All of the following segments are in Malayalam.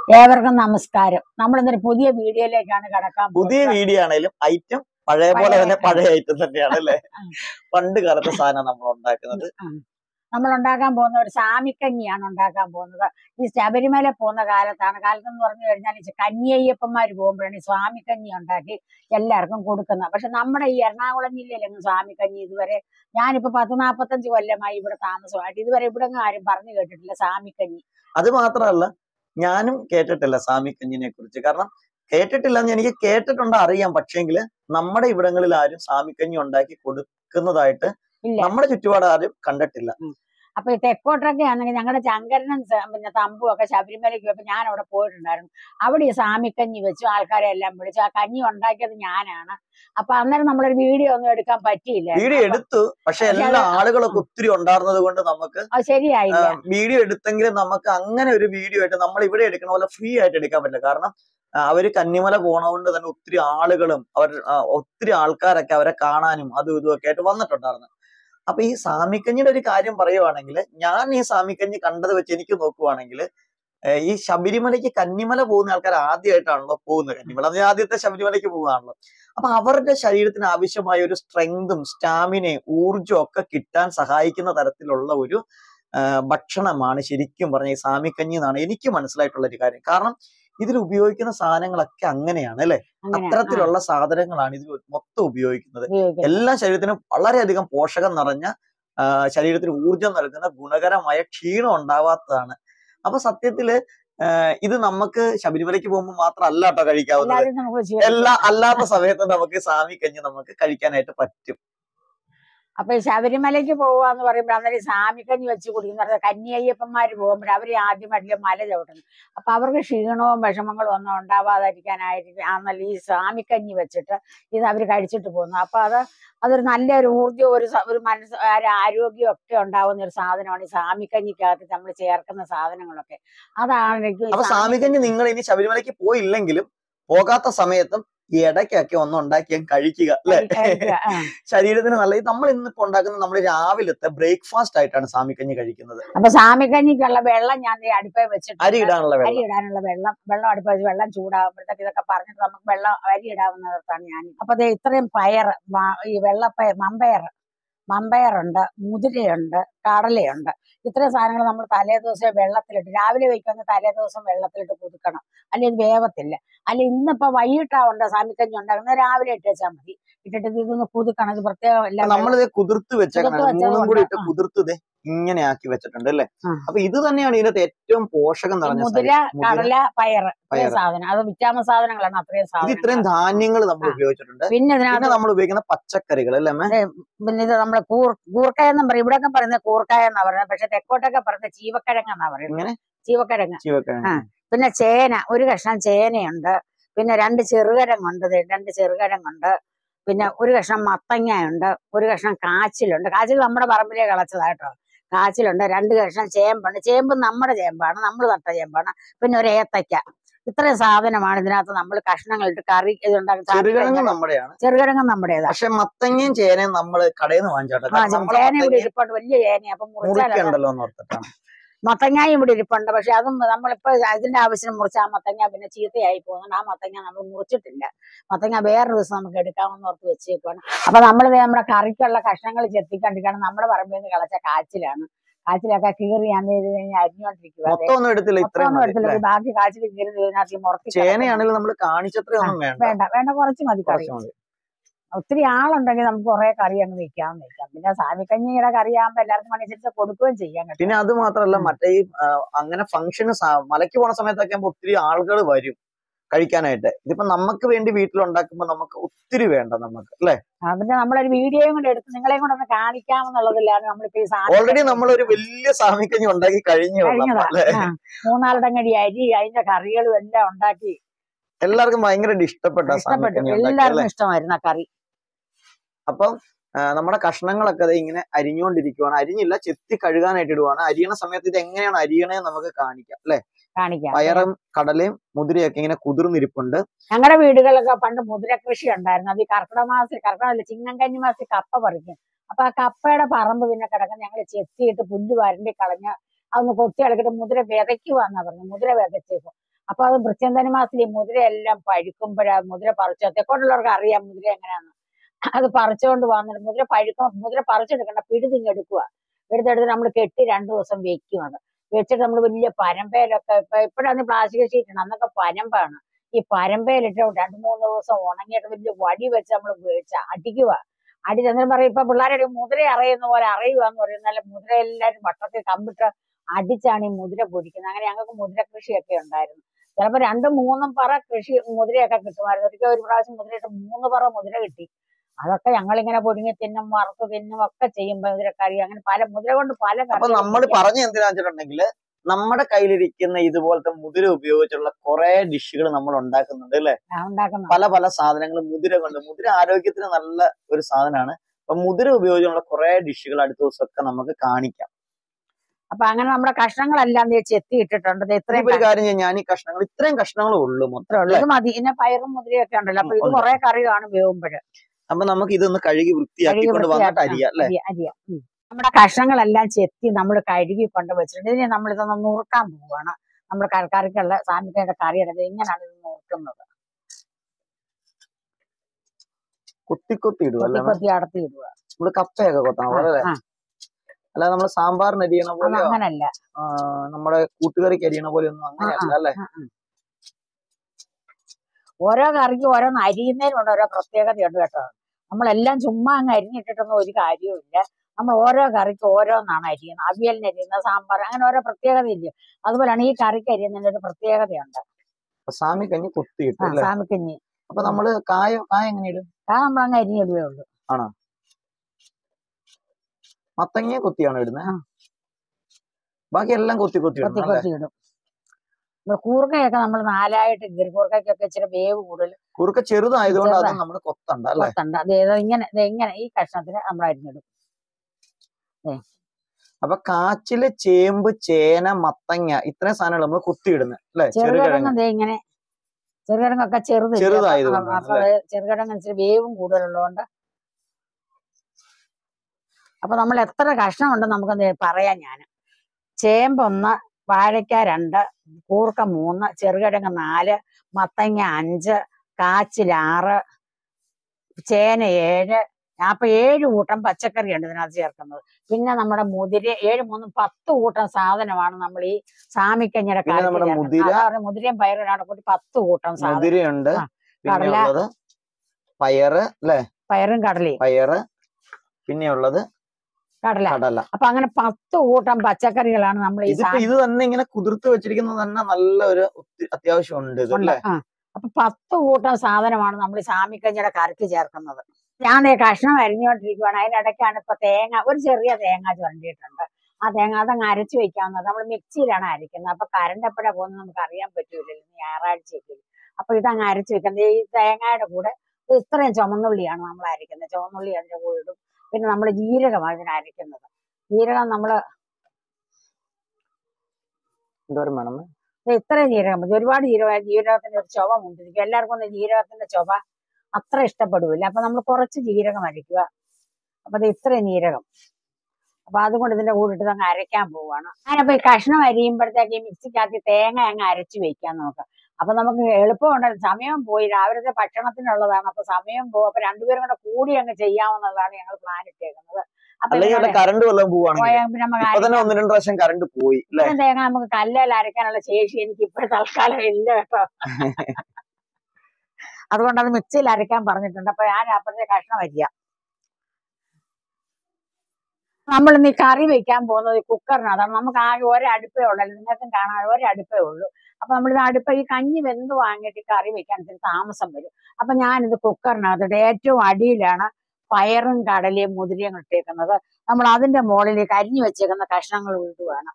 ഏവർക്കും നമസ്കാരം നമ്മൾ ഇന്നൊരു പുതിയ വീഡിയോയിലേക്കാണ് കടക്കാൻ പുതിയ പോകുന്നത്. വീഡിയോ ആണെങ്കിലും ഐറ്റം പഴയ പോലെ പഴയ തന്നെ പഴയ ഐറ്റം തന്നെയാണ് അല്ലേ ഉം. പണ്ട് കാലത്തെ സാധനം നമ്മൾ ഉണ്ടാക്കുന്നത് നമ്മൾ ഉണ്ടാക്കാൻ പോകുന്ന ഒരു സാമിക്കഞ്ഞിയാണ് ഉണ്ടാക്കാൻ പോകുന്നത് ഈ ശബരിമല പോകുന്ന കാലത്താണ് കാലത്ത് എന്ന് പറഞ്ഞു കഴിഞ്ഞാൽ ഈ കന്യയ്യപ്പന്മാർ പോകുമ്പോഴാണ് ഈ സ്വാമിക്കഞ്ഞി ഉണ്ടാക്കി എല്ലാവർക്കും കൊടുക്കുന്നത് പക്ഷെ നമ്മുടെ ഈ എറണാകുളം ജില്ലയിലെങ്ങും സ്വാമിക്കഞ്ഞി ഇതുവരെ ഞാനിപ്പോ പത്ത് നാപ്പത്തഞ്ച് കൊല്ലമായി ഇവിടെ താമസമായിട്ട് ഇതുവരെ ഇവിടെ ആരും പറഞ്ഞു കേട്ടിട്ടില്ല സ്വാമിക്കഞ്ഞി അത് മാത്രമല്ല ഞാനും കേട്ടിട്ടില്ല സാമി കഞ്ഞിനെ കുറിച്ച് കാരണം കേട്ടിട്ടില്ല എന്ന് എനിക്ക് കേട്ടിട്ടുണ്ട് അറിയാം പക്ഷേങ്കിൽ നമ്മുടെ ഇവിടങ്ങളിൽ ആരും സാമിക്കഞ്ഞി ഉണ്ടാക്കി കൊടുക്കുന്നതായിട്ട് ഇല്ല നമ്മുടെ ചുറ്റുപാട് ആരും കണ്ടിട്ടില്ല അപ്പൊ ഈ തെക്കോട്ടൊക്കെ ആണെങ്കിൽ ഞങ്ങളുടെ ചങ്കരനും സ- പിന്നെ തമ്പും ഒക്കെ ശബരിമലയ്ക്ക് പോയപ്പോ ഞാൻ അവിടെ പോയിട്ടുണ്ടായിരുന്നു അവിടെ ഈ സാമിക്കഞ്ഞി വെച്ചു ആൾക്കാരെ എല്ലാം വിളിച്ചു ആ കഞ്ഞി ഉണ്ടാക്കിയത് ഞാനാണ് അപ്പൊ അന്നേരം നമ്മളൊരു വീഡിയോ ഒന്നും എടുക്കാൻ പറ്റിയില്ല വീഡിയോ അപ്പൊ എടുത്തു പക്ഷെ പക്ഷെ എല്ലാ അത് ആളുകളൊക്കെ ഒത്തിരി ഉണ്ടായിരുന്നത് കൊണ്ട് നമുക്ക് അത് ശരിയായില്ല വീഡിയോ എടുത്തെങ്കിലും നമുക്ക് അങ്ങനെ ഒരു വീഡിയോ ആയിട്ട് നമ്മൾ ഇവിടെ എടുക്കണ പോലെ ഫ്രീ ആയിട്ട് എടുക്കാൻ പറ്റില്ല കാരണം ആ, അവര് കന്നിമല പോണതുകൊണ്ട് തന്നെ ഒത്തിരി ആളുകളും അവർ ആ, ഒത്തിരി ആൾക്കാരൊക്കെ അവരെ കാണാനും അതും ഇതും ഒക്കെ ആയിട്ട് വന്നിട്ടുണ്ടായിരുന്നു അപ്പൊ ഈ സാമിക്കഞ്ഞിയുടെ ഒരു കാര്യം പറയുവാണെങ്കിൽ ഞാൻ ഈ സാമിക്കഞ്ഞി കണ്ടത് വെച്ച് എനിക്ക് നോക്കുവാണെങ്കിൽ ഈ ശബരിമലയ്ക്ക് കന്നിമല പോകുന്ന ആൾക്കാർ ആദ്യമായിട്ടാണല്ലോ പോകുന്നത് കന്നിമല അത് ആദ്യത്തെ ശബരിമലയ്ക്ക് പോകുന്നതാണല്ലോ അപ്പൊ അവരുടെ ശരീരത്തിന് ആവശ്യമായ ഒരു സ്ട്രെങ്തും സ്റ്റാമിനയും ഊർജവും ഒക്കെ കിട്ടാൻ സഹായിക്കുന്ന തരത്തിലുള്ള ഒരു ആ, ഭക്ഷണമാണ് ശരിക്കും പറഞ്ഞ ഈ സാമിക്കഞ്ഞി എന്നാണ് എനിക്ക് മനസ്സിലായിട്ടുള്ള ഒരു കാര്യം കാരണം ഇതിൽ ഉപയോഗിക്കുന്ന സാധനങ്ങളൊക്കെ അങ്ങനെയാണ് അല്ലെ അങ്ങനെ ആ, അത്തരത്തിലുള്ള സാധനങ്ങളാണ് ഇതിൽ മൊത്തം ഉപയോഗിക്കുന്നത് ഉപയോഗിക്കുന്നത്. എല്ലാ ശരീരത്തിനും വളരെയധികം പോഷകം നിറഞ്ഞ ആ, ശരീരത്തിന് ഊർജം നൽകുന്ന ഗുണകരമായ ക്ഷീണം ഉണ്ടാവാത്തതാണ് അപ്പൊ സത്യത്തില് ആ, ഇത് നമുക്ക് ശബരിമലയ്ക്ക് പോകുമ്പോൾ മാത്രമല്ല കേട്ടോ കഴിക്കാവുന്നത് എല്ലാവരും നമുക്ക് വെച്ച് എല്ലാ അല്ലാത്ത സമയത്ത് നമുക്ക് സാമി കഞ്ഞി നമുക്ക് കഴിക്കാനായിട്ട് പറ്റും അപ്പൊ ഈ ശബരിമലയ്ക്ക് പോവാന്ന് പറയുമ്പോൾ അന്നേരം ഈ സാമിക്കഞ്ഞി വെച്ച് കുടിക്കുന്ന കന്യയ്യപ്പന്മാര് പോകുമ്പോൾ അവര് ആദ്യമായിട്ടില്ല മല ചവിട്ടുന്നു അപ്പൊ അവർക്ക് ക്ഷീണവും വിഷമങ്ങളും ഒന്നും ഉണ്ടാവാതിരിക്കാനായിട്ട് ആന്നല്ല ഈ സാമിക്കഞ്ഞി വെച്ചിട്ട് ഇത് അവര് കഴിച്ചിട്ട് പോകുന്നു അപ്പൊ അത് അതൊരു നല്ലൊരു ഊർജ്ജവും ഒരു സ- ഒരു മനസ്സ് ഒരു ആരോഗ്യം ഒക്കെ ഉണ്ടാവുന്ന ഒരു സാധനമാണ് ഈ സാമിക്കഞ്ഞിക്കകത്ത് നമ്മൾ ചേർക്കുന്ന സാധനങ്ങളൊക്കെ അതാണ് എനിക്ക് ഈ അപ്പൊ സാമി- സാമി കഞ്ഞി നിങ്ങൾ ഇനി ശബരിമലയ്ക്ക് പോയില്ലെങ്കിലും പോകാത്ത സമയത്തും ഈ ഇടയ്ക്കൊക്കെ ഒന്ന് ഉണ്ടാക്കിയാൽ കഴിക്കുക അല്ലെ കഴിക്കുക. ആ. ശരീരത്തിന് നല്ല ഇത് നമ്മൾ ഇന്നിപ്പോ ഉണ്ടാക്കുന്നത് നമ്മൾ രാവിലത്തെ ബ്രേക്ക്ഫാസ്റ്റ് ആയിട്ടാണ് സാമിക്കഞ്ഞി കഴിക്കുന്നത് അപ്പൊ സാമിക്കഞ്ഞിക്കുള്ള വെള്ളം ഞാൻ ദേ അടുപ്പേ വെച്ചിട്ട് അരി ഇടാനുള്ള അരി വെള്ളം ഇടാനുള്ള വെള്ളം വെള്ളം അടുപ്പ് വെച്ച് വെള്ളം ചൂടാകുമ്പോഴത്തേക്ക് ഇതൊക്കെ പറഞ്ഞിട്ട് നമുക്ക് വെള്ളം അരി ഇടാവുന്നിടത്താണ് ഞാൻ അപ്പൊ ദേ ഇത്രയും പയർ ഈ വെള്ളപ്പയർ മമ്പയർ മമ്പയറുണ്ട് മുതിരയുണ്ട് കടലയുണ്ട് ഇത്രയും സാധനങ്ങൾ നമ്മൾ തലേ ദിവസം വെള്ളത്തിലിട്ട് രാവിലെ വയ്ക്കുന്ന തലേ ദിവസം വെള്ളത്തിലിട്ട് കുതുക്കണം അല്ലെങ്കിൽ ഇത് വേവത്തില്ല അല്ല ഇന്നിപ്പോ വൈകിട്ടാ ഉണ്ട് സാമിക്കഞ്ഞി ഉണ്ടാക്കുന്നത് രാവിലെ ഇട്ട് വെച്ചാൽ മതി ഇട്ടിട്ട് ഇത് ഇതൊന്ന് കുതുക്കണം ഇത് പ്രത്യേകം എല്ലാം നമ്മളിത് കുതിർത്ത് വെച്ചേക്കണം കുതിർത്ത് വെച്ചത് മൂന്നും കൂടി ഇട്ട് കൊണ്ട് ആ. കുതിർത്ത് ഇത് ഇങ്ങനെ ആക്കി വെച്ചിട്ടുണ്ട് അല്ലെ ആ. അപ്പൊ ഇത് തന്നെയാണ് ഇതിനകത്ത് ഏറ്റവും പോഷകം ഈ നിറഞ്ഞ മുതിര സാധനം. മുതിര, കടല പയർ ഇത്രയും പയറ്. സാധനം അത് വിറ്റാമിൻ സാധനങ്ങളാണ് അത്രയും ഇത് ഇത്രയും സാധനം ധാന്യങ്ങൾ നമ്മൾ ആ. ഉപയോഗിച്ചിട്ടുണ്ട് പിന്നെ പിന്നെ ഇതിനകത്ത് നമ്മൾ ഉപയോഗിക്കുന്ന പച്ചക്കറികൾ അല്ലേ അമ്മേ? പിന്നെ ഇത് നമ്മള് കൂർ കൂർക്കായ എന്നും പറയും ഇവിടെയൊക്കെ പറയുന്നത് കൂർക്കായ എന്നാ പറയുന്നത് പക്ഷെ തെക്കോട്ടൊക്കെ പറയുന്നത് ചീവക്കിഴങ്ങ് എന്നാ പറയുന്നത് ഇങ്ങനെ ചീവക്കിഴങ്ങ് ചീവക്കിഴങ്ങ്. ആ. പിന്നെ ചേന ഒരു കഷ്ണം ചേനയുണ്ട് പിന്നെ രണ്ട് ചെറുകിഴങ്ങുണ്ട് ദേ രണ്ട് ചെറുകിഴങ്ങുണ്ട് പിന്നെ ഒരു കഷ്ണം മത്തങ്ങയുണ്ട് ഒരു കഷ്ണം കാച്ചിലുണ്ട് കാച്ചിൽ നമ്മുടെ പറമ്പിലേ കളച്ചതാട്ടോ കാച്ചിലുണ്ട് രണ്ട് കഷ്ണം ചേമ്പുണ്ട് ചേമ്പ് നമ്മുടെ ചേമ്പാണ് നമ്മൾ നട്ട ചേമ്പാണ് പിന്നെ ഒരു ഏത്തയ്ക്ക ഇത്രയും സാധനമാണ് ഇതിനകത്ത് നമ്മൾ കഷ്ണങ്ങളിട്ട് കറി ഇതുണ്ടാക്കി ചെറുകിഴങ്ങ് നമ്മുടെയാണ് ചെറുകിഴങ്ങ് നമ്മുടേതാ പക്ഷെ മത്തങ്ങയും ചേനയും നമ്മൾ കടയിൽ നിന്ന് വാങ്ങിച്ചോട്ടെ ആ, കാരണം നമ്മുടെ ചേന ഇവിടെ മത്തങ്ങ ഇരിപ്പുണ്ട് വലിയ ചേന അപ്പൊ മുറിച്ചാൽ മുറിക്കണ്ടല്ലോ എന്ന് ഓർത്തിട്ടാണ് മത്തങ്ങായും ഇവിടെ ഇരിപ്പുണ്ട് പക്ഷെ അതും നമ്മളിപ്പോ അതിന്റെ ആവശ്യം മുറിച്ച ആ മത്തങ്ങ പിന്നെ ചീത്തയായി പോകുന്നുണ്ട് ആ മത്തങ്ങ നമ്മൾ മുറിച്ചിട്ടില്ല മത്തങ്ങ വേറൊരു ദിവസം നമുക്ക് എടുക്കാമെന്ന് ഓർത്ത് വെച്ചേക്കുവാണ് അപ്പൊ നമ്മൾ നമ്മുടെ കറിക്കുള്ള കഷ്ണങ്ങൾ ചെത്തിക്കണ്ടിക്കാണ് നമ്മുടെ പറമ്പിൽ നിന്ന് കളച്ച കാച്ചിലാണ് കാച്ചിലൊക്കെ കീറി ഞാൻ ഇത് കഴിഞ്ഞ് അരിഞ്ഞോണ്ടിരിക്കുക മൊത്തം ഒന്നും എടുത്തില്ല ഇത്രയും മൊത്തമൊന്നും മതി, എടുത്തില്ല അല്ലേ? ഈ ബാക്കി കാച്ചിൽ കീറി ഇതിനകത്ത് ഈ മുറത്തി ചേനയാണെങ്കിലും നമ്മൾ കാണിച്ചത്രയൊന്നും വേണ്ട വേണ്ട വേണ്ട കുറച്ച് മതി കറി കുറച്ച് മതി ഒത്തിരി ആളുണ്ടെങ്കിൽ നമുക്ക് കുറെ കറി അങ്ങ് വെക്കാൻ വെക്കാം പിന്നെ സാമിക്കഞ്ഞിയുടെ കറിയാകുമ്പോ എല്ലാവർക്കും അനുസരിച്ച് കൊടുക്കുകയും ചെയ്യാൻ കേട്ടോ. പിന്നെ അത് മാത്രല്ല ഉം. മറ്റേ ഈ ആ, അങ്ങനെ ഫംഗ്ഷന് മലയ്ക്ക് പോണ സമയത്തൊക്കെ ആകുമ്പോ ഒത്തിരി ആളുകൾ വരും കഴിക്കാനായിട്ട് ഇതിപ്പോ നമുക്ക് വേണ്ടി വീട്ടിൽ ഉണ്ടാക്കുമ്പോ നമുക്ക് ഒത്തിരി വേണ്ട നമുക്ക് അല്ലെ ആ, പിന്നെ നമ്മളൊരു വീഡിയോയും കൂടെ എടുത്ത് നിങ്ങളെയും കൂടെ ഒന്ന് കാണിക്കാമെന്നുള്ളതിലാണ് നമ്മളിപ്പോ ഈ സാധനം ഓൾറെഡി നമ്മൾ ഒരു വലിയ സാമിക്കഞ്ഞി ഉണ്ടാക്കി കഴിഞ്ഞു കഴിഞ്ഞതാ അല്ലെ ആ, മൂന്നാലിടങ്ങടി അരി അതിന്റെ കറികളും എല്ലാം ഉണ്ടാക്കി എല്ലാവർക്കും ഭയങ്കരമായിട്ട് ഇഷ്ടപ്പെട്ട ആ ഇഷ്ടപ്പെട്ടു സാമിക്കഞ്ഞി ഉണ്ടാക്കി അല്ലെ എല്ലാവർക്കും ഇഷ്ടമായിരുന്നു ആ കറി അപ്പം ആ, നമ്മുടെ കഷ്ണങ്ങളൊക്കെ ദേ ഇങ്ങനെ അരിഞ്ഞുകൊണ്ടിരിക്കുവാണ് അരിഞ്ഞില്ല ചെത്തി കഴുകാനായിട്ട് ഇടുവാണ് അരിയണ സമയത്ത് ഇത് എങ്ങനെയാണ് അരിയണേ നമുക്ക് കാണിക്കാം അല്ലെ കാണിക്കാം പയറും കടലയും മുതിരയൊക്കെ ഇങ്ങനെ കുതിർന്നിരിപ്പുണ്ട് ഞങ്ങളുടെ വീടുകളിലൊക്കെ പണ്ട് മുതിര കൃഷി ഉണ്ടായിരുന്നു അത് ഈ കർക്കിടക മാസത്തിൽ കർക്കിടകമല്ല ചിങ്ങങ്കഞ്ഞി മാസത്തിൽ കപ്പ പറിക്കും അപ്പൊ ആ കപ്പയുടെ പറമ്പ് പിന്നെ കിടക്കാൻ ഞങ്ങൾ ചെത്തിയിട്ട് പുല്ല് വരണ്ടി കളഞ്ഞ് അതൊന്ന് കൊത്തി ഇളക്കിട്ട് മുതിര വിതയ്ക്കുവാന്നാ പറഞ്ഞു മുതിര വിതച്ചേക്കും അപ്പൊ അത് വൃശ്ചികന്ധന മാസത്തിൽ ഈ മുതിരയെല്ലാം പഴുക്കുമ്പോഴാ മുതിര പറിച്ച തെക്കോട്ടുള്ളവർക്ക് അറിയാം മുതിര എങ്ങനെയാന്ന് അത് പറിച്ചുകൊണ്ട് വന്നിട്ട് മുതിര പഴുക്കും മുതിര പറിച്ചെടുക്കണ്ട പിഴുതിങ് എടുക്കുക എടുത്തെടുത്ത് നമ്മൾ കെട്ടി രണ്ടു ദിവസം വെക്കും അത് വെച്ചിട്ട് നമ്മൾ വലിയ പരമ്പയിലൊക്കെ ഇപ്പൊ ഇപ്പോഴാണ് പ്ലാസ്റ്റിക് ഷീറ്റാണ് അന്നൊക്കെ പരമ്പാണ് ഈ പരമ്പയിലിട്ട് രണ്ട് മൂന്ന് ദിവസം ഉണങ്ങിയിട്ട് വലിയ വടി വെച്ച് നമ്മൾ അടിക്കുക അടി ചെന്നിട്ട് പറയും ഇപ്പൊ പിള്ളേരുടെ മുതിര അറിയുന്ന പോലെ അറിയുക എന്ന് പറയുന്നാൽ മുതിര എല്ലാവരും വട്ടത്തിൽ കമ്പിട്ട് അടിച്ചാണ് ഈ മുതിര പൊടിക്കുന്നത് അങ്ങനെ ഞങ്ങൾക്ക് മുതിര കൃഷിയൊക്കെ ഉണ്ടായിരുന്നു ചിലപ്പോ രണ്ടും മൂന്നും പറ കൃഷി മുതിരയൊക്കെ കിട്ടുമായിരുന്നു ഒരിക്കൽ ഒരു പ്രാവശ്യം മുതിരയിട്ട് മൂന്ന് പറ മുതിര കിട്ടി അതൊക്കെ ഞങ്ങളിങ്ങനെ പൊടിങ്ങി തിന്നും വറുത്ത് തിന്നും ഒക്കെ ചെയ്യും മുതിരക്കറി അങ്ങനെ പല മുതിര കൊണ്ട് പല അപ്പൊ കറികളും നമ്മൾ വെക്കാം. പറഞ്ഞ എന്തിനാ വെച്ചിട്ടുണ്ടെങ്കിൽ നമ്മുടെ കയ്യിലിരിക്കുന്ന ഇതുപോലത്തെ മുതിര ഉപയോഗിച്ചുള്ള കുറെ ഡിഷുകൾ നമ്മൾ ഉണ്ടാക്കുന്നുണ്ട് അല്ലെ ആ, ഉണ്ടാക്കുന്നത് പല പല സാധനങ്ങൾ മുതിര കൊണ്ട് മുതിര ആരോഗ്യത്തിന് നല്ല ഒരു സാധനമാണ് അപ്പൊ മുതിര ഉപയോഗിച്ചുള്ള കുറെ ഡിഷുകൾ അടുത്ത ദിവസമൊക്കെ നമുക്ക് കാണിക്കാം അപ്പൊ അങ്ങനെ നമ്മുടെ കഷ്ണങ്ങളെല്ലാം ദേ ചെത്തി ഇട്ടിട്ടുണ്ട് ദേ ഇത്രയും ഇപ്പൊ ഒരു കാര്യം ചെയ്യാം ഞാൻ ഈ കഷ്ണങ്ങൾ ഇത്രയും കഷ്ണങ്ങളേ ഉള്ളൂ മൊത്തം കഷ്ണമേ ഉള്ളൂ ഇത് മതി പിന്നെ പയറും മുതിരയൊക്കെ ഉണ്ടല്ലോ അപ്പൊ ഇത് ഉണ്ട്. കുറെ കറി കാണും വേവുമ്പോഴ് അപ്പൊ നമുക്ക് ഇതൊന്ന് കഴുകി കഴുകി വൃത്തിയാക്കിക്കൊണ്ട് വന്നിട്ട് അരിയാം അല്ലെ അരിയ അരിയ ഉം. നമ്മുടെ കഷ്ണങ്ങളെല്ലാം ചെത്തി നമ്മൾ കഴുകി കൊണ്ട് വെച്ചിട്ടുണ്ട് ഇതിനെ നമ്മൾ ഇതൊന്ന് നുറുക്കാൻ പോവാണ് നമ്മൾ കറിക്കുള്ള സാമിക്കയുടെ കറി എടുത്ത് ഇങ്ങനെയാണ് ഇത് നുറുക്കുന്നത് കുത്തി കുത്തി ഇടും കൊത്തി അല്ലെ കൊത്തി അടത്തി ഇടുക നമ്മള് കപ്പയൊക്കെ കൊത്തണം പോലെ അല്ലേ ആ, അല്ലാതെ നമ്മള് സാമ്പാറിന് അരിയണ അത് പോലെയോ അങ്ങനല്ല ആ, നമ്മുടെ കൂട്ടുകറിക്ക് അരിയണ പോലെ ഒന്നും അങ്ങനെയല്ല അല്ലെ ആ, ആ. ഓരോ കറിക്കും ഓരോന്ന് അരിയുന്നതിനുണ്ട് ഓരോ പ്രത്യേകതയുണ്ട് കേട്ടോ നമ്മളെല്ലാം ചുമ്മാ അങ്ങ് അരിഞ്ഞിട്ടിട്ടൊന്നും ഒരു കാര്യവുമില്ല നമ്മൾ ഓരോ കറിക്ക് ഓരോന്നാണ് അരിയുന്നത് അവിയലിന് അരിയുന്നത് സാമ്പാർ അങ്ങനെ ഓരോ പ്രത്യേകത ഇല്ല അതുപോലെയാണ് ഈ കറിക്ക് അരിയുന്നതിന് ഒരു പ്രത്യേകതയുണ്ട് സാമി കഞ്ഞി കുത്തിയിട്ട് ആ അല്ലെ സാമിക്കഞ്ഞി അപ്പൊ നമ്മള് കായ കായ എങ്ങനെ ഇടും ആ നമ്മളങ്ങ് അരിഞ്ഞിടുകയേ ഉള്ളൂ മത്തങ്ങ കുത്തിയാണോ ഇടുന്നത് ആ. ബാക്കി എല്ലാം കൊത്തി കൊത്തി കൊത്തി ഇടണം അല്ലേ കൊത്തി ഇടും ഇപ്പൊ കൂർക്കയൊക്കെ നമ്മൾ നാലായിട്ട് കീറി കൂർക്കയ്ക്കൊക്കെ ഇച്ചിരി വേവ് കൂടുതൽ കുറുക്ക ചെറുതായതുകൊണ്ട് അത് ചെറുതാ. നമ്മൾ കൊത്തണ്ട അല്ലെ കൊത്തണ്ട അത് ഏതോ ഇങ്ങനെ ദേ ഇങ്ങനെ ഈ കഷ്ണത്തിന് നമ്മൾ അരിഞ്ഞിടും അപ്പൊ കാച്ചില് ചേമ്പ് ചേന മത്തങ്ങ ഇത്രയും സാധനങ്ങൾ നമ്മൾ കുത്തിയിടുന്നത് അല്ലെ ചെറുകിഴങ്ങ് ചെറുകിഴങ്ങ് ദേ ഇങ്ങനെ ചെറുകിഴങ്ങൊക്കെ ചെറുത് ചെറുതായതുകൊണ്ട് അപ്പൊ അത് ചെറുകിഴങ്ങ് ഇച്ചിരി വേവും കൂടുതലുള്ളതുകൊണ്ട് അപ്പൊ നമ്മൾ എത്ര കഷ്ണമുണ്ട് നമുക്ക് ദേ പറയാം ഞാൻ ചേമ്പൊന്ന് വാഴയ്ക്ക രണ്ട് കൂർക്ക മൂന്ന് ചെറുകിഴങ്ങ് നാല് മത്തങ്ങ അഞ്ച് കാച്ചിൽ ആറ് ചേന ഏഴ് അപ്പൊ ഏഴ് കൂട്ടം പച്ചക്കറിയുണ്ട് ഇതിനകത്ത് ചേർക്കുന്നത് പിന്നെ നമ്മുടെ മുതിര ഏഴ് മൂന്നും പത്ത് കൂട്ടം സാധനമാണ് നമ്മൾ ഈ സാമിക്കഞ്ഞിയുടെ പിന്നെ കറിക്ക് നമ്മുടെ ചേർക്കുന്നത്. മുതിര. അതാ മുതിരയും പയറും അവിടെ കൂട്ടി പത്ത് കൂട്ടം സാധനം മുതിരയുണ്ട് ആ, പിന്നെ കടല. ഉള്ളത് പയറ് അല്ലെ പയറും കടലയും പയറ് പിന്നെയുള്ളത് കടല കടല അപ്പൊ അങ്ങനെ പത്ത് കൂട്ടം പച്ചക്കറികളാണ് നമ്മൾ ഈ ഇതിപ്പോ ഇത് തന്നെ ഇങ്ങനെ കുതിർത്ത് വെച്ചിരിക്കുന്നത് തന്നെ നല്ല ഒരു ഒത്തി- അത്യാവശ്യം ഉണ്ട് ഇത് ഉണ്ട്. അല്ലെ ആ അപ്പൊ പത്ത് കൂട്ടം സാധനമാണ് നമ്മൾ സാമിക്കഞ്ഞിയുടെ കറിക്ക് ചേർക്കുന്നത് ഞാൻ ദേ കഷ്ണം അരിഞ്ഞുകൊണ്ടിരിക്കുവാണ് അതിനിടയ്ക്കാണ് ഇപ്പൊ തേങ്ങ ഒരു ചെറിയ തേങ്ങ ചുരണ്ടിയിട്ടുണ്ട് ആ തേങ്ങ അതങ്ങ് അരച്ചു വെക്കാവുന്നത് നമ്മൾ മിക്സിയിലാണ് അരയ്ക്കുന്നത് അപ്പൊ കറണ്ട് എപ്പോഴാ പോകുന്നത് നമുക്ക് അറിയാൻ പറ്റൂലല്ലോ ഞായറാഴ്ചയൊക്കെ അപ്പൊ ഇതങ്ങ് അരച്ചു വെക്കുന്നത് ഈ തേങ്ങയുടെ കൂടെ ഇത് ഇത്രയും ചുമന്നുള്ളിയാണ് നമ്മൾ അരയ്ക്കുന്നത് ചുവന്നുള്ളി അതിന്റെ കൂടെ ഇടും പിന്നെ നമ്മൾ ജീരകമാണ് ഇതിന് അരയ്ക്കുന്നത് ജീരകം നമ്മൾ എന്തോരം വേണം ഇത്രയും ജീരകം മതി ഒരുപാട് ജീരകം ജീരകത്തിന്റെ ഒരു ചുവ മുണ്ടിരിക്കും എല്ലാവർക്കും ഒന്നും ജീരകത്തിന്റെ ചുവ അത്ര ഇഷ്ടപ്പെടില്ല അപ്പൊ നമ്മൾ കുറച്ച് ജീരകം അരയ്ക്കുക അപ്പൊ അത് ഇത്രയും ജീരകം അപ്പൊ അതുകൊണ്ട് ഇതിന്റെ കൂടെ ഇട്ട് അങ്ങ് അരയ്ക്കാൻ പോവാണ് ഞാനപ്പോ ഈ കഷ്ണം അരിയുമ്പോഴത്തേക്ക് ഈ മിക്സിക്കകത്ത് തേങ്ങ അങ്ങ് അരച്ച് വെക്കാൻ നോക്കാം അപ്പൊ നമുക്ക് എളുപ്പമുണ്ടല്ലോ സമയം പോയി രാവിലത്തെ ഭക്ഷണത്തിനുള്ളതാണ് അപ്പൊ സമയം പോകും അപ്പൊ രണ്ടുപേരും കൂടെ കൂടി അങ്ങ് ചെയ്യാവുന്നതാണ് ഞങ്ങൾ പ്ലാൻ ഇട്ടേക്കുന്നത് അപ്പൊ അല്ലെങ്കിൽ ഇതിനോട് കറണ്ട് വല്ലതും പോവാണെങ്കിൽ പോയാൽ പിന്നെ നമുക്ക് ഇപ്പൊ തന്നെ ഒന്ന് രണ്ട് പ്രാവശ്യം കറണ്ട് പോയി അല്ലെ ഇത്രയും തേങ്ങ നമുക്ക് കല്ലിൽ അരയ്ക്കാനുള്ള ശേഷി എനിക്ക് ഇപ്പോഴും തൽക്കാലം ഇല്ല കേട്ടോ അതുകൊണ്ട് അത് മിക്സിയിൽ അരയ്ക്കാൻ പറഞ്ഞിട്ടുണ്ട് അപ്പൊ ഞാൻ അപ്പുറത്തെ കഷ്ണം അരിയാം നമ്മൾ ഇന്ന് ഈ കറി വെക്കാൻ പോകുന്നത് ഈ കുക്കറിനകത്താണ് നമുക്ക് ആകെ ഒരടുപ്പേ ഉള്ളല്ലോ നിങ്ങൾക്കും കാണാൻ ഒരടുപ്പേ ഉള്ളൂ അപ്പൊ നമ്മൾ ഇത് അടുപ്പ് ഈ കഞ്ഞി വെന്ത് വാങ്ങിയിട്ട് ഈ കറി വെക്കാൻ ഇത്തിരി താമസം വരും അപ്പൊ ഞാനിത് കുക്കറിനകത്തിട്ട് ഏറ്റവും അടിയിലാണ് പയറും കടലയും മുതിരയും ഇട്ടേക്കുന്നത് നമ്മൾ അതിന്റെ മുകളിലേക്ക് അരിഞ്ഞു വെച്ചേക്കുന്ന കഷ്ണങ്ങൾ ഇടുകയാണ്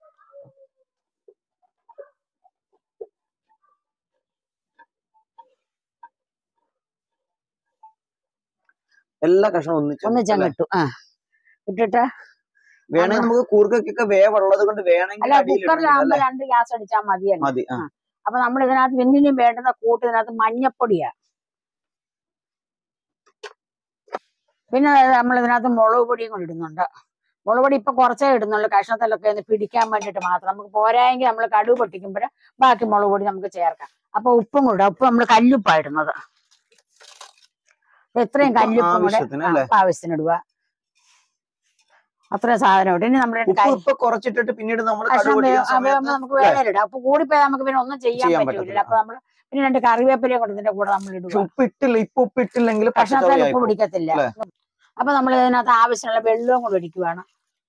എല്ലാ കഷ്ണവും ഒന്നിച്ച് ഒന്നിച്ചങ്ങ് ഇട്ടു ആ ഇട്ടിട്ട് വേണമെങ്കിൽ നമുക്ക് കൂർക്കൊക്കെ വേവുള്ളത് കൊണ്ട് വേണമെങ്കിൽ അല്ല അടിയിൽ കുക്കറിലാകുമ്പോ ഇടണമെങ്കിൽ രണ്ട് ഗ്യാസ് അടിച്ചാൽ മതിയല്ലോ മതി ആ അപ്പൊ നമ്മൾ ഇതിനകത്ത് പിന്നിനും വേണ്ടുന്ന കൂട്ട് ഇതിനകത്ത് മഞ്ഞപ്പൊടിയാ പിന്നെ നമ്മൾ ഇതിനകത്ത് മുളക് പൊടിയും കൂടി ഇടുന്നുണ്ട് മുളക് പൊടി ഇപ്പൊ കുറച്ചേ ഇടുന്നുള്ളൂ കഷ്ണത്തിലൊക്കെ ഒന്ന് പിടിക്കാൻ വേണ്ടിയിട്ട് മാത്രം നമുക്ക് പോരായെങ്കിൽ നമ്മൾ കടുവ് പൊട്ടിക്കുമ്പോൾ ബാക്കി മുളക് പൊടി നമുക്ക് ചേർക്കാം അപ്പൊ ഉപ്പും കൂടെ ഉപ്പ് നമ്മൾ കല്ലുപ്പാ ഇടുന്നത് അപ്പൊ ഇത്രയും ഉപ്പ് കല്ലുപ്പും കൂടെ ആവശ്യത്തിന് ആ, അല്ലേ? ഉപ്പ് ആവശ്യത്തിന് ഇടുക അത്രയും സാധനം ഇട്ട് ഇനി നമ്മുടെ ഉപ്പ് ഇപ്പൊ കുറച്ചിട്ടിട്ട് പിന്നീട് നമ്മൾ കഷ്ണം കടുക് വേ- പൊട്ടിക്കുന്ന അത് സമയത്ത് നമുക്ക് വേണേലും ഇടാം അപ്പൊ കൂടിപ്പോയാൽ നമുക്ക് പിന്നെ ഒന്നും ചെയ്യാൻ ചെയ്യാൻ പറ്റൂല പറ്റത്തില്ല. അപ്പൊ നമ്മൾ പിന്നെ രണ്ട് കറിവേപ്പിലയും കൂടെ ഇതിന്റെ കൂടെ നമ്മൾ പക്ഷെ ഇടുക ഉപ്പ് ഇട്ടില്ല ഇപ്പൊ ഉപ്പ് ഇട്ടില്ലെങ്കിൽ കഷ്ണത്തിൽ പച്ചച്ചവയായി ഉപ്പ് പോകും. പിടിക്കത്തില്ല അല്ലേ? അപ്പൊ നമ്മൾ ഇതിനകത്ത് ആവശ്യമുള്ള വെള്ളവും കൂടെ ഒഴിക്കുവാണ്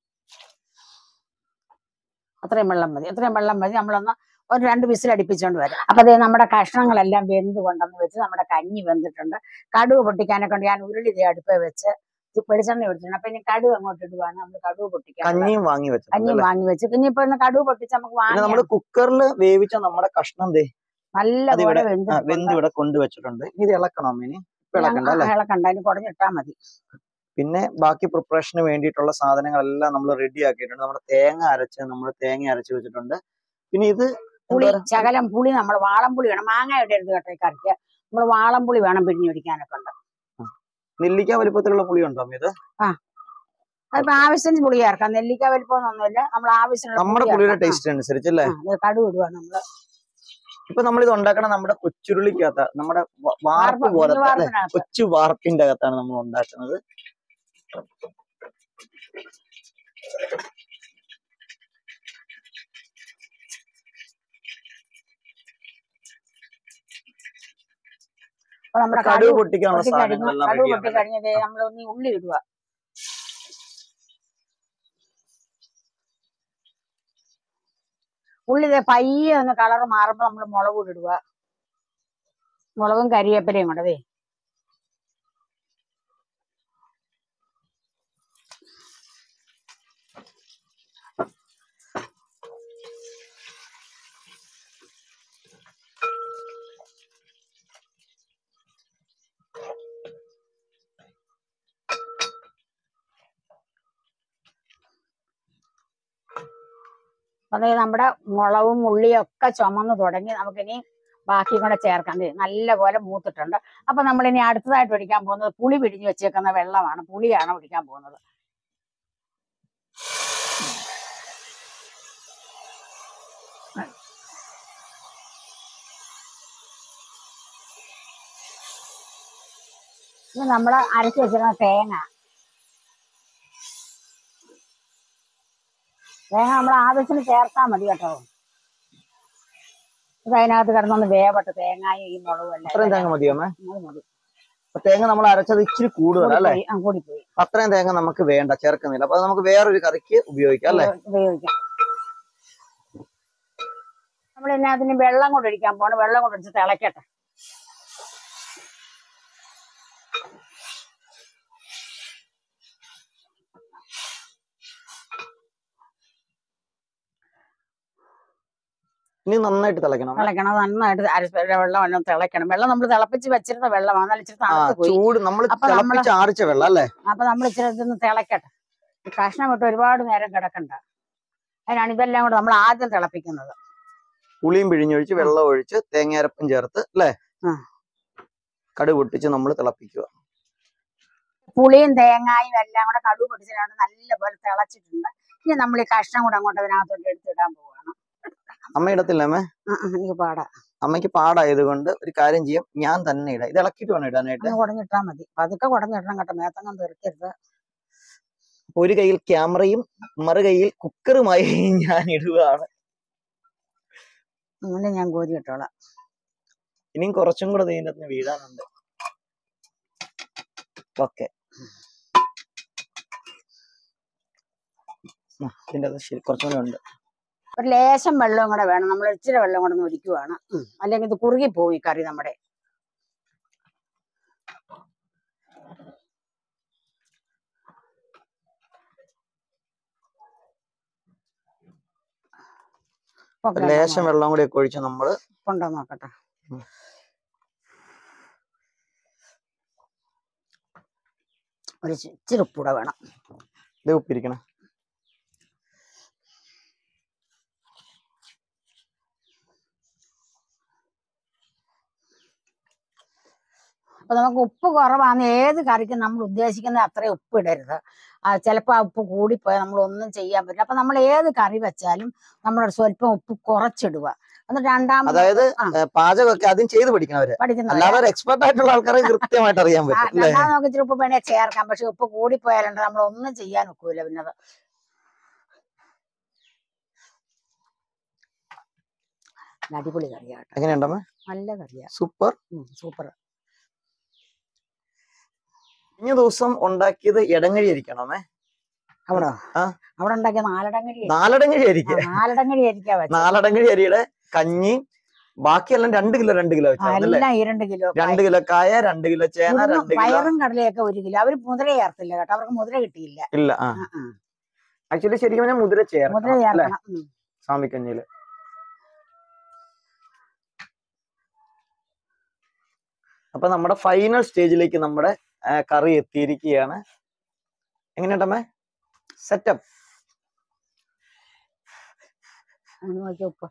അത്രയും വെള്ളം മതി അത്രയും വെള്ളം മതി നമ്മളൊന്ന് ഒരു രണ്ട് വിസിൽ അടുപ്പിച്ചോണ്ട് വരാം അപ്പൊ അതേ നമ്മുടെ കഷ്ണങ്ങളെല്ലാം വെന്ത് കൊണ്ടെന്ന് വെച്ച് നമ്മുടെ കഞ്ഞി വെന്തിട്ടുണ്ട് കടുവ് പൊട്ടിക്കാനൊക്കെ ഉണ്ട് ഞാൻ ഉരുളി ദേ അടുപ്പേ വെച്ച് ഇത് വെളിച്ചെണ്ണ ഒഴിച്ചിട്ടുണ്ട് അപ്പൊ ഇനി കടുവ് അങ്ങോട്ട് ഇടുവാണ് നമ്മൾ കടുവ് പൊട്ടിക്കാൻ കഞ്ഞിയും വാങ്ങി വെച്ചിട്ടുണ്ട് കഞ്ഞി അല്ലേ? വാങ്ങി വെച്ച് ഇനിയിപ്പോ ഇന്ന് കടുവ് പൊട്ടിച്ച് നമുക്ക് പിന്നെ വാങ്ങി നമ്മള് കുക്കറിൽ വേവിച്ച നമ്മുടെ കഷ്ണം ദേ നല്ല അതിവിടെ, പോലെ ആ, വെന്ത് വെന്ത് ഇവിടെ കൊണ്ടുവച്ചിട്ടുണ്ട് ഇനി ഇത് ഇളക്കണം ഇനി ഇപ്പൊ ഇളക്കണ്ട അല്ലേ ഇളക്കണ്ട അതിന് കുടഞ്ഞിട്ടാ മതി പിന്നെ ബാക്കി പ്രിപ്പറേഷന് വേണ്ടിയിട്ടുള്ള സാധനങ്ങളെല്ലാം നമ്മൾ റെഡി ആക്കിയിട്ടുണ്ട് നമ്മുടെ തേങ്ങ അരച്ച് നമ്മൾ തേങ്ങ അരച്ച് വെച്ചിട്ടുണ്ട് പിന്നെ ഇത് പുളി എന്താ പറയാ? ശകലം പുളി നമ്മൾ വാളംപുളി വേണം മാങ്ങ ഇടരുത് കേട്ടോ ഈ കറിക്ക് നമ്മൾ വാളംപുളി വേണം പിഴിഞ്ഞൊഴിക്കാനൊക്കെ ഉണ്ട് നെല്ലിക്ക വലിപ്പത്തിലുള്ള പുളി ഉണ്ടോ അമ്മ ഇത് അതിപ്പോ ആവശ്യത്തിന് പുളി ചേർക്കാം നെല്ലിക്ക വലിപ്പമൊന്നുമില്ല നമ്മൾ ആവശ്യമുള്ള നമ്മുടെ പുളി പുളിയുടെ ചേർക്കാം. ടേസ്റ്റ് അനുസരിച്ച് അല്ലേ ആ, ആ, ഇത് കടുക് ഇടുക നമ്മള് ഇപ്പൊ നമ്മൾ ഇത് ഉണ്ടാക്കണ നമ്മുടെ കൊച്ചുരുളിക്കകത്ത നമ്മുടെ വ- വാർപ്പ് വാർപ്പ്, പോലത്തെ അല്ലെ വാർപ്പിനകത്ത്. കൊച്ചു വാർപ്പിന്റെ അകത്താണ് നമ്മൾ ഉണ്ടാക്കുന്നത് അപ്പൊ നമ്മുടെ കടുക് കടുക് പൊട്ടിക്കാനുള്ള പൊട്ടി കഴിഞ്ഞു സാധനങ്ങളെല്ലാം കടുക് പൊട്ടി റെഡിയാണ് കഴിഞ്ഞതേ നമ്മൾ ഒന്ന് ഉള്ളി ഇടുക ഉള്ളി ദേ പയ്യെ ഒന്ന് കളർ മാറുമ്പോ നമ്മൾ മുളക് കൂടി ഇടുക മുളകും കരിവേപ്പിലയും കൂടെ ദേ അപ്പൊ ദേ നമ്മുടെ മുളകും ഉള്ളിയും ഒക്കെ ചുമന്ന് തുടങ്ങി നമുക്കിനി ബാക്കി കൂടെ ചേർക്കാം ദേ നല്ല പോലെ മൂത്തിട്ടുണ്ട് അപ്പൊ നമ്മൾ ഇനി അടുത്തതായിട്ട് ഒഴിക്കാൻ പോകുന്നത് പുളി പിഴിഞ്ഞ് വെച്ചേക്കുന്ന വെള്ളമാണ് പുളിയാണ് ഒഴിക്കാൻ പോകുന്നത് ഇത് നമ്മൾ അരച്ച് വെച്ചിരുന്ന തേങ്ങ തേങ്ങ നമ്മൾ ആവശ്യത്തിന് ചേർത്താൽ മതി കേട്ടോ ഇത് അതിനകത്ത് കിടന്നൊന്ന് വേവട്ടെ തേങ്ങായും ഈ മുളകും എല്ലാം അത്രയും തേങ്ങ മതിയോ അമ്മേ അത് മതി. അപ്പൊ തേങ്ങ നമ്മൾ അരച്ചത് ഇച്ചിരി കൂടുതൽ അല്ലെ കൂടിപ്പോയി. ആ, കൂടിപ്പോയി അത്രയും തേങ്ങ നമുക്ക് വേണ്ട ചേർക്കുന്നില്ല അപ്പൊ അത് നമുക്ക് വേറൊരു കറിക്ക് ഉപയോഗിക്കാം അല്ലെ ഉപയോഗിക്കാം നമ്മൾ ഇനി അതിന് വെള്ളം കൊണ്ട് ഒഴിക്കാൻ പോകണം വെള്ളം കൊണ്ട് ഒഴിച്ച് തിളക്കട്ടെ ഇനി നന്നായിട്ട് തിളക്കണം അമ്മേ. തിളക്കണം നന്നായിട്ട് അരച്ച് വെള്ളം എല്ലാം തിളക്കണം വെള്ളം നമ്മൾ തിളപ്പിച്ച് വെച്ചിരുന്ന വെള്ളമാണ് എന്നാൽ ഇച്ചിരി ആ തണുത്ത് പോയി ചൂട് നമ്മൾ അപ്പൊ നമ്മള് തിളപ്പിച്ച് ആറിച്ച വെള്ളം അല്ലെ അപ്പൊ നമ്മൾ ഇച്ചിരി ഇതൊന്ന് തിളക്കട്ടെ ഈ കഷ്ണം ഇട്ട് ഒരുപാട് നേരം കിടക്കണ്ട അതിനാണ് ഇതെല്ലാം കൂടെ നമ്മൾ ആദ്യം തിളപ്പിക്കുന്നത് പുളിയും പിഴിഞ്ഞൊഴിച്ച് വെള്ളം ഒഴിച്ച് തേങ്ങയരപ്പും ചേർത്ത് അല്ലെ ആ. കടുക് പൊട്ടിച്ച് നമ്മൾ തിളപ്പിക്കുക പുളിയും തേങ്ങായും എല്ലാം കൂടെ കടുവ് പൊട്ടിച്ചിട്ടാണ് നല്ലപോലെ തിളച്ചിട്ടുണ്ട് ഇനി നമ്മൾ ഈ കഷ്ണം കൂടെ അങ്ങോട്ട് അതിനകത്തോട്ട് എടുത്തിടാൻ പോവാണ് അമ്മ ഇടത്തില്ല അമ്മേ ആ, ആ, എനിക്ക് പാടാ അമ്മയ്ക്ക് പാടായത് കൊണ്ട് ഒരു കാര്യം ചെയ്യാം ഞാൻ തന്നെ ഇടാം ഇത് ഇളക്കിയിട്ട് വേണം ഇടാനായിട്ട് അങ്ങ് കുടഞ്ഞിട്ടാ മതി പതുക്കെ കുടഞ്ഞിടണം കേട്ടോ മേത്തങ്ങം തീർക്കരുത് അപ്പൊ ഒരു കയ്യിൽ ക്യാമറയും മറു കയ്യിൽ കുക്കറുമായി ഞാൻ ഇടുകയാണ് അങ്ങനെ ഞാൻ കോരി ഇട്ടോളാം ഇനിയും കുറച്ചും കൂടെ ഇതിൻ്റെ അകത്ത് വീഴാനുണ്ട് ഓക്കെ ഇതിന്റെ അകത്ത് ശരി കുറച്ചും കൂടെ ഉണ്ട് ഒരു ലേശം വെള്ളവും കൂടെ വേണം നമ്മൾ ഇച്ചിരി വെള്ളം കൂടെ ഒന്ന് ഒഴിക്കുവാണ് ഉം. അല്ലെങ്കിൽ ഇത് കുറുകി പോകും ഈ കറി നമ്മുടെ ഒരു ലേശം വെള്ളം കൂടി ഒക്കെ ഒഴിച്ച് നമ്മള് കൊണ്ടോ നോക്കട്ടെ ഉം. ഒരു ചി- ഇച്ചിരി ഉപ്പൂടെ വേണം ഇത് ഉപ്പിരിക്കണം അപ്പൊ നമുക്ക് ഉപ്പ് കുറവാണ് ഏത് കറിക്കും നമ്മൾ ഉദ്ദേശിക്കുന്ന അത്രയും ഉപ്പ് ഇടരുത് ചിലപ്പോൾ ആ ഉപ്പ് കൂടിപ്പോയാൽ നമ്മൾ ഒന്നും ചെയ്യാൻ പറ്റില്ല അപ്പൊ നമ്മൾ ഏത് കറി വെച്ചാലും നമ്മൾ സ്വല്പം ഉപ്പ് കുറച്ചിടുക എന്നിട്ട് രണ്ടാമത് അതായത് ആ. ഏ, പാചകമൊക്കെ ആദ്യം ചെയ്ത് പഠിക്കണവര് പഠിക്കുന്നത് അല്ലാതെ ഒരു എക്സ്പെർട്ട് ആയിട്ടുള്ള ആൾക്കാരെ കൃത്യമായിട്ട് അറിയാൻ ആ, പറ്റും അല്ലേ രണ്ടാമത് നമുക്ക് ഇച്ചിരി ഉപ്പ് വേണേ ചേർക്കാം പക്ഷെ ഉപ്പ് കൂടിപ്പോയാലുണ്ട് നമ്മൾ ഒന്നും ചെയ്യാൻ ഒക്കൂല പിന്നെ അത് നല്ല അടിപൊളി കറിയാട്ടോ എങ്ങനെയുണ്ടമ്മ നല്ല കറിയാ സൂപ്പർ സൂപ്പർ കഴിഞ്ഞ ദിവസം ഉണ്ടാക്കിയത് ഇടങ്ങഴി ആയിരിക്കണമേ അവിടെ ആ. അവിടെ ഉണ്ടാക്കിയ നാലടങ്ങടി നാലടങ്ങഴി ആയിരിക്കും നാലടങ്ങടി ആയിരിക്കാ വെച്ചത് നാലടങ്ങഴി അരിയുടെ കഞ്ഞി ബാക്കിയെല്ലാം രണ്ട് കിലോ രണ്ട് കിലോ ആ, വെച്ചാൽ എല്ലാം ഈ രണ്ട് കിലോ രണ്ട് കിലോ കായ രണ്ട് കിലോ ചേന ഉഴുന്നും രണ്ട് കിലോ പയറും കടലയൊക്കെ ഒരു കിലോ അവര് മുദ്ര ചേർത്തില്ല കേട്ടോ അവർക്ക് മുദ്ര കിട്ടിയില്ല ഇല്ല ആ ആ, ആ. ആക്ച്വലി ശരിക്കും പറഞ്ഞാൽ മുതിര മുദ്ര ചേർക്കണം അല്ലെ ചേർക്കണം ഉം. സാമിക്കഞ്ഞില് അപ്പൊ നമ്മുടെ ഫൈനൽ സ്റ്റേജിലേക്ക് നമ്മുടെ ആ, കറി എത്തിയിരിക്കുകയാണ് എങ്ങനെയുണ്ടമ്മേ സെറ്റപ്പ് ഒന്ന് നോക്കി ഉപ്പ്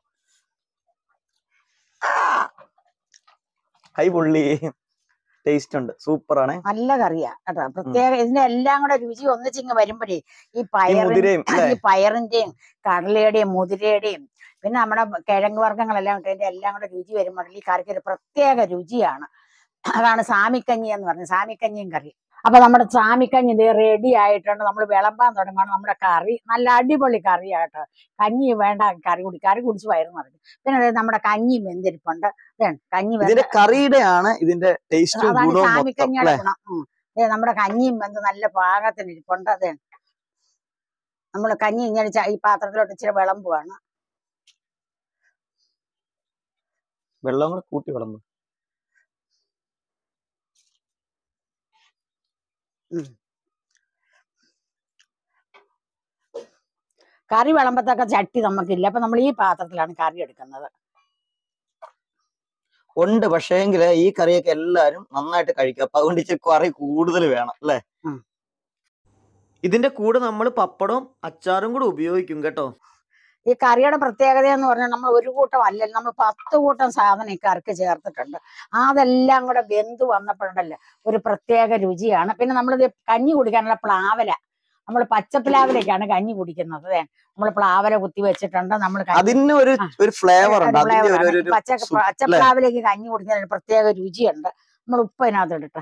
കൈ പൊള്ളി ടേസ്റ്റ് ഉണ്ട് സൂപ്പർ ആണ് നല്ല കറിയാ കേട്ടോ പ്രത്യേക ഇതിന്റെ എല്ലാം കൂടെ രുചി ഒന്നിച്ചിങ്ങ് വരുമ്പോഴേ ഈ ഈ പയറിൻ മുതിരയും ഈ അല്ലെ പയറിന്റെയും കടലയുടെയും മുതിരയുടെയും പിന്നെ നമ്മുടെ കിഴങ്ങ് വർഗ്ഗങ്ങളെല്ലാം ഇട്ട് ഇതിന്റെ എല്ലാം കൂടെ രുചി വരുമ്പോൾ ഈ കറിക്ക് ഒരു പ്രത്യേക രുചിയാണ് അതാണ് സാമിക്കഞ്ഞി എന്ന് പറഞ്ഞത് സാമിക്കഞ്ഞിയും കറി അപ്പൊ നമ്മുടെ സാമിക്കഞ്ഞി ഇത് റെഡി ആയിട്ടുണ്ട് നമ്മൾ വിളമ്പാൻ തുടങ്ങുകയാണ് നമ്മുടെ കറി നല്ല അടിപൊളി കറിയാട്ടോ കഞ്ഞി വേണ്ട കറി കുടി കറി കുടിച്ച് വയറ് നിറഞ്ഞു പിന്നെ ദേ നമ്മുടെ കഞ്ഞി വെന്തിരിപ്പുണ്ട് ദേ കഞ്ഞി വെന്ത ഇതിന്റെ കറിയുടെ ആണ് ഇതിന്റെ ടേസ്റ്റും അതാണ് ഗുണവും മൊത്തം സാമിക്കഞ്ഞിയുടെ അല്ലെ ഗുണം ഉം. ദേ നമ്മുടെ കഞ്ഞിയും വെന്ത് നല്ല പാകത്തിന് ഇരിപ്പുണ്ട് അതെ നമ്മൾ കഞ്ഞി ഇങ്ങനെ ച- ഈ പാത്രത്തിലോട്ട് ഇച്ചിരി വിളമ്പുവാണ് വെള്ളം കൂടെ കൂട്ടി വിളമ്പ് കറി വിളമ്പത്തക്ക ചട്ടി നമുക്കില്ല അപ്പൊ നമ്മൾ ഈ പാത്രത്തിലാണ് കറി എടുക്കുന്നത് ഉണ്ട് പക്ഷേങ്കിൽ ഈ കറിയൊക്കെ എല്ലാരും നന്നായിട്ട് കഴിക്കും അപ്പൊ അതുകൊണ്ട് ഇച്ചിരി കറി കൂടുതൽ വേണം അല്ലെ ഉം. ഇതിന്റെ കൂടെ നമ്മൾ പപ്പടവും അച്ചാറും കൂടെ ഉപയോഗിക്കും കേട്ടോ ഈ കറിയുടെ പ്രത്യേകത എന്ന് പറഞ്ഞാൽ നമ്മൾ ഒരു കൂട്ടം അല്ലല്ലോ നമ്മൾ പത്ത് കൂട്ടം സാധനം ഈ കറിക്ക് ചേർത്തിട്ടുണ്ട് അതെല്ലാം കൂടെ വെന്ത് വന്നപ്പോഴുണ്ടല്ലോ ഒരു പ്രത്യേക രുചിയാണ് പിന്നെ നമ്മളിത് കഞ്ഞി കുടിക്കാനുള്ള പ്ലാവല നമ്മൾ പച്ചപ്ലാവിലേക്കാണ് കഞ്ഞി കുടിക്കുന്നത് നമ്മൾ പ്ലാവല കുത്തി വെച്ചിട്ടുണ്ട് നമ്മൾ അതിന് ഒരു ആ. ഒരു ഫ്ലേവർ ഉണ്ട് അതിന്റെ ഒരു- ഒരു ഒരു പച്ച സു- അല്ലേ? പച്ചപ്ലാവിലേക്ക് കഞ്ഞി കുടിക്കുന്നതിന് പ്രത്യേക രുചിയുണ്ട് നമ്മൾ ഉപ്പ് അതിനകത്ത് ഇടട്ടെ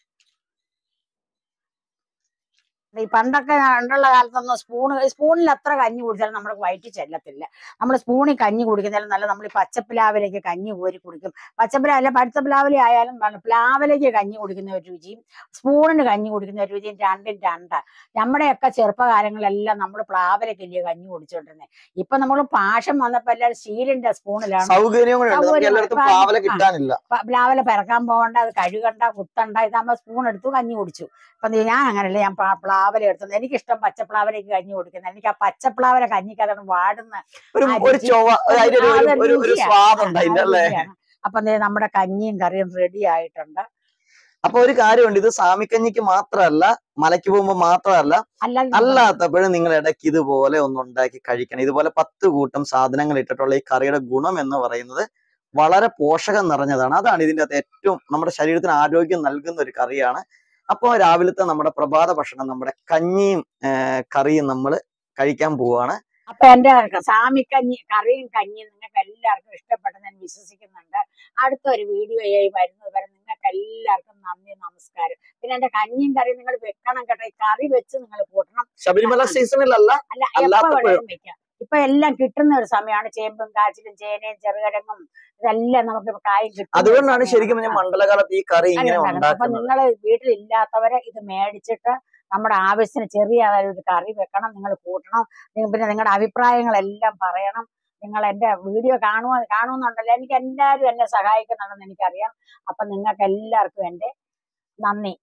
ഈ പണ്ടൊക്കെ പണ്ടുള്ള കാലത്തൊന്നും സ്പൂണ് സ്പൂണിൽ എത്ര കഞ്ഞി കുടിച്ചാലും നമ്മുടെ വയറ്റിൽ ചെല്ലത്തില്ല നമ്മൾ സ്പൂണിൽ കഞ്ഞി കുടിക്കുന്നതിലും നല്ല നമ്മൾ ഈ പച്ചപ്ലാവിലേക്ക് കഞ്ഞി കോരി കുടിക്കും പച്ചപ്ലാവില പഴുത്ത പ്ലാവില ആയാലും വേണം. പ്ലാവിലേക്ക് കഞ്ഞി കുടിക്കുന്ന ഒരു രുചിയും സ്പൂണിന് കഞ്ഞി കുടിക്കുന്ന ഒരു രുചിയും രണ്ടും രണ്ടാ നമ്മുടെയൊക്കെ ചെറുപ്പകാലങ്ങളെല്ലാം നമ്മൾ പ്ലാവിലേക്കല്ലേ കഞ്ഞി കുടിച്ചോണ്ടിരുന്നത് ഇപ്പൊ നമ്മൾ പാഷം വന്നപ്പോ എല്ലാവരും സ്റ്റീലിന്റെ സ്പൂണിലാണ് സൗകര്യം കൂടെ ഉണ്ട് നമുക്ക് സൗകര്യം എല്ലായിടത്തും ഉണ്ട്. പാവല ആ. കിട്ടാനില്ല പ- പ്ലാവില പിറക്കാൻ പോകണ്ട അത് കഴുകണ്ട കുത്തണ്ട ഇതാകുമ്പോ സ്പൂൺ എടുത്തു കഞ്ഞി കുടിച്ചു അപ്പൊ ദേ ഞാൻ അങ്ങനല്ല ഞാൻ പ്ലാ- പ്ലാവില എടുത്തത് എനിക്കിഷ്ടം പച്ചപ്ലാവിലേക്ക് കഞ്ഞി കുടിക്കുന്നത് എനിക്ക് ആ പച്ചപ്ലാവില കഞ്ഞിക്ക് അതാണ് വാടുന്ന ഒരു ആ ഒരു രുചി- ചൊവ്വ അതിന്റെ ഒരു- ഒരു- അതൊരു ഒരു ഒരു രുചിയാണ്. സ്വാദുണ്ട് ആ, അതിന്റെ ആ അല്ലേ രുചിയാണ്. അപ്പൊ ദേ നമ്മുടെ കഞ്ഞിയും കറിയും റെഡി ആയിട്ടുണ്ട് അപ്പൊ ഒരു കാര്യമുണ്ട് ഇത് സാമിക്കഞ്ഞിക്ക് മാത്രമല്ല മലയ്ക്ക് പോകുമ്പോ മാത്രമല്ല അല്ലാതെ അല്ലാത്തപ്പോഴും നിങ്ങൾ ഇടയ്ക്ക് ഇതുപോലെ ഒന്ന് ഉണ്ടാക്കി കഴിക്കണം ഇതുപോലെ പത്ത് കൂട്ടം സാധനങ്ങൾ ഇട്ടിട്ടുള്ള ഈ കറിയുടെ ഗുണം എന്ന് പറയുന്നത് വളരെ പോഷകം നിറഞ്ഞതാണ് അതാണ് ഇതിന്റെ അകത്ത് ഏറ്റവും നമ്മുടെ ശരീരത്തിന് ആരോഗ്യം നൽകുന്ന ഒരു കറിയാണ് അപ്പോൾ രാവിലത്തെ നമ്മുടെ പ്രഭാത ഭക്ഷണം നമ്മുടെ കഞ്ഞിയും ആ, കറിയും നമ്മൾ കഴിക്കാൻ പോവാണ് അപ്പൊ എന്റെ സാമിക്കഞ്ഞി കറിയും കഞ്ഞിയും നിങ്ങൾക്ക് എല്ലാവർക്കും ഇഷ്ടപ്പെട്ടെന്ന് ഞാൻ വിശ്വസിക്കുന്നുണ്ട് അടുത്തൊരു വീഡിയോയായി വരുന്നത് വരെ നിങ്ങൾക്ക് എല്ലാവർക്കും നന്ദി നമസ്കാരം പിന്നെ എന്റെ കഞ്ഞിയും കറിയും നിങ്ങൾ വെക്കണം കേട്ടോ ഈ കറി വെച്ച് നിങ്ങൾ കൂട്ടണം ശബരിമല സീസണിലല്ല അല്ല എപ്പോ അല്ലാത്തപ്പോഴും. വേണേലും വെക്കാം ഇപ്പൊ എല്ലാം കിട്ടുന്ന ഒരു സമയമാണ് ചേമ്പും കാച്ചിലും ചേനയും ചെറുകിഴങ്ങും ഇതെല്ലാം നമുക്ക് ഇപ്പൊ കായും കിട്ടുന്ന ഒരു അതുകൊണ്ടാണ് ശരിക്കും സമയമാണ്. ഞാൻ മണ്ഡലകാലത്ത് ഈ കറി ഇങ്ങനെ അപ്പൊ ഉണ്ടാക്കുന്നത് നിങ്ങൾ വീട്ടിലില്ലാത്തവരെ ഇത് മേടിച്ചിട്ട് നമ്മുടെ ആവശ്യത്തിന് ചെറിയ അതായത് ഒരു കറി വെക്കണം നിങ്ങൾ കൂട്ടണം നിങ്ങ- പിന്നെ നിങ്ങളുടെ അഭിപ്രായങ്ങളെല്ലാം പറയണം നിങ്ങൾ എന്റെ വീഡിയോ കാണുക കാണുന്നുണ്ടല്ലോ എനിക്ക് എല്ലാവരും എന്നെ സഹായിക്കുന്നുണ്ടെന്ന് എനിക്കറിയാം അപ്പൊ നിങ്ങൾക്ക് എല്ലാവർക്കും എന്റെ നന്ദി